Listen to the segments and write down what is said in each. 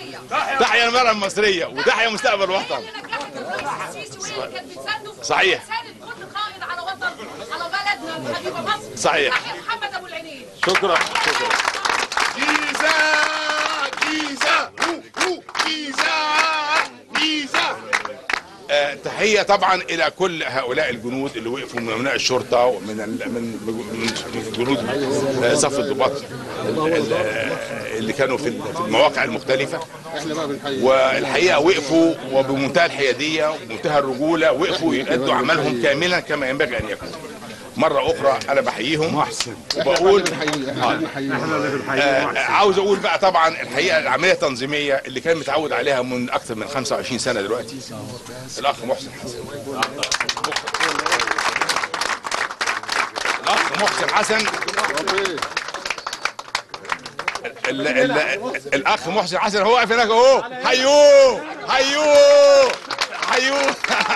تحيا المرأة المصرية وتحيا مستقبل الوطن صحيح. كل قائد على وطن على بلدنا حبيبه مصر صحيح. تحيا محمد ابو العينين شكرا شكرا جيزة جيزة هو هو جيزة جيزة آه، تحية طبعا إلى كل هؤلاء الجنود اللي وقفوا من أبناء الشرطة ومن ال- من من جنود آه، صف الضباط ال- ال- آه، اللي كانوا في ال- في المواقع المختلفة والحقيقة وقفوا وبمنتهى الحيادية وبمنتهى الرجولة وقفوا يؤدوا عملهم كاملا كما ينبغي أن يكون مرة أخرى أنا بحييهم وبقول آه، عاوز اقول بقى طبعا الحقيقه العمليه التنظيميه اللي كان متعود عليها من اكثر من 25 سنه دلوقتي الاخ محسن حسن الاخ محسن حسن ال ال الاخ محسن حسن هو واقف هناك اهو حيوه حيوه حيوه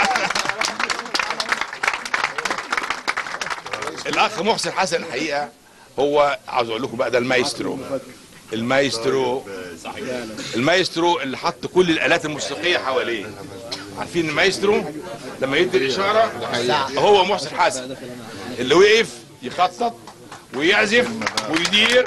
الاخ محسن حسن الحقيقه هو عاوز اقول لكم بقى ده المايسترو المايسترو المايسترو اللي حط كل الالات الموسيقيه حواليه عارفين المايسترو لما يدي الاشاره هو محسن حسن اللي وقف يخطط ويعزف ويدير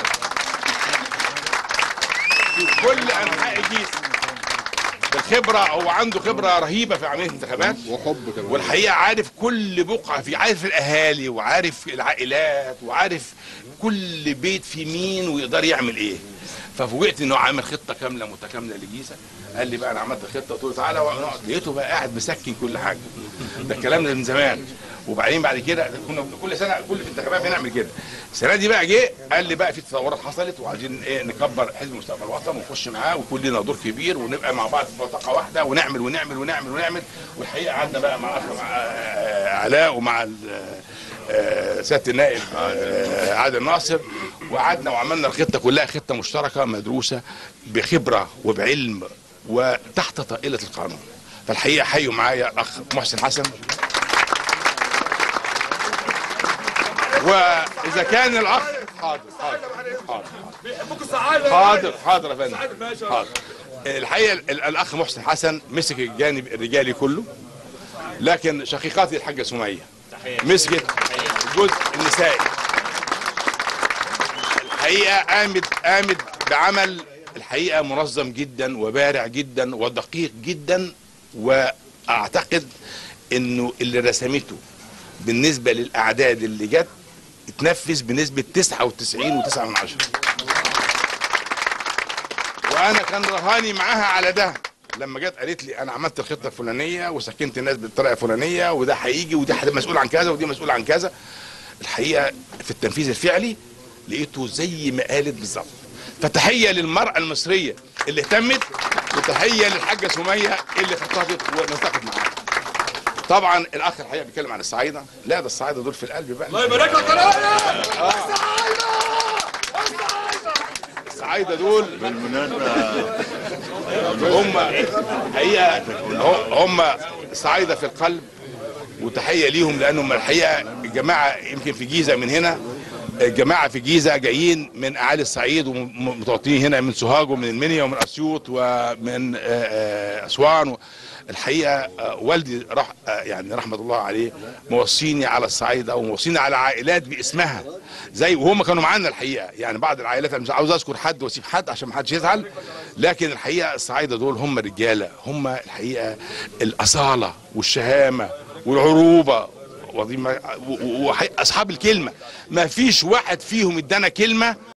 في كل انحاء الجيش بالخبره هو عنده خبره رهيبه في عمليه الانتخابات وحب كمان والحقيقه عارف كل بقعه في عارف الاهالي وعارف العائلات وعارف كل بيت في مين ويقدر يعمل ايه ففوجئت انه عامل خطه كامله متكامله لجيزه قال لي بقى انا عملت خطه قلت له تعالى ونقعد لقيته بقى قاعد مسكن كل حاجه ده الكلام ده من زمان وبعدين بعد كده كنا كل سنه كل في الانتخابات بنعمل كده السنه دي بقى جه قال لي بقى في تطورات حصلت وعايزين ايه نكبر حزب مستقبل الوطن ونخش معاه ويكون لنا دور كبير ونبقى مع بعض في منطقه واحده ونعمل ونعمل ونعمل ونعمل والحقيقه قعدنا بقى مع أخ- مع آه، علاء ومع ال- آه، سياده النائب آه، عادل ناصر وقعدنا وعملنا الخطه كلها خطه مشتركه مدروسه بخبره وبعلم وتحت طائله القانون فالحقيقه حيوا معايا الاخ محسن حسن واذا كان الاخ حاضر حاضر حاضر حاضر حاضر يا فندم حاضر الحقيقه ال- الاخ محسن حسن مسك الجانب الرجالي كله لكن شقيقاتي الحاجه سميه مسكت الجزء النسائي الحقيقه قامت قامت بعمل الحقيقه منظم جدا وبارع جدا ودقيق جدا واعتقد انه اللي رسمته بالنسبه للاعداد اللي جت اتنفذ بنسبه 99 و9 من عشرة وانا كان رهاني معاها على ده لما جت قالت لي انا عملت الخطه الفلانيه وسكنت الناس بالطريقه الفلانيه وده هيجي وده هيبقى مسؤول عن كذا ودي مسؤول عن كذا الحقيقه في التنفيذ الفعلي لقيته زي ما قالت بالظبط فتحيه للمراه المصريه اللي اهتمت وتحيه للحاجه سميه اللي خططت ونلتقت معاها طبعا الاخ الحقيقه بيتكلم عن الصعايده لا ده الصعايده دول في القلب بقى الله يبارك لك الصعايده دول هم حقيقه هم صعايده في القلب وتحيه ليهم لانهم الحقيقه الجماعه يمكن في جيزه من هنا الجماعه في جيزه جايين من اعالي الصعيد ومتوطنين هنا من سوهاج ومن المنيا ومن اسيوط ومن آه، آه، اسوان و- الحقيقه آه، والدي رح آه، يعني رحمه الله عليه موصيني على الصعيده وموصيني على عائلات باسمها زي وهم كانوا معانا الحقيقه يعني بعض العائلات انا مش عاوز اذكر حد واسيب حد عشان ما حدش يزعل لكن الحقيقه الصعايده دول هم رجاله هم الحقيقه الاصاله والشهامه والعروبه واصحاب الكلمه ما فيش واحد فيهم ادانا كلمه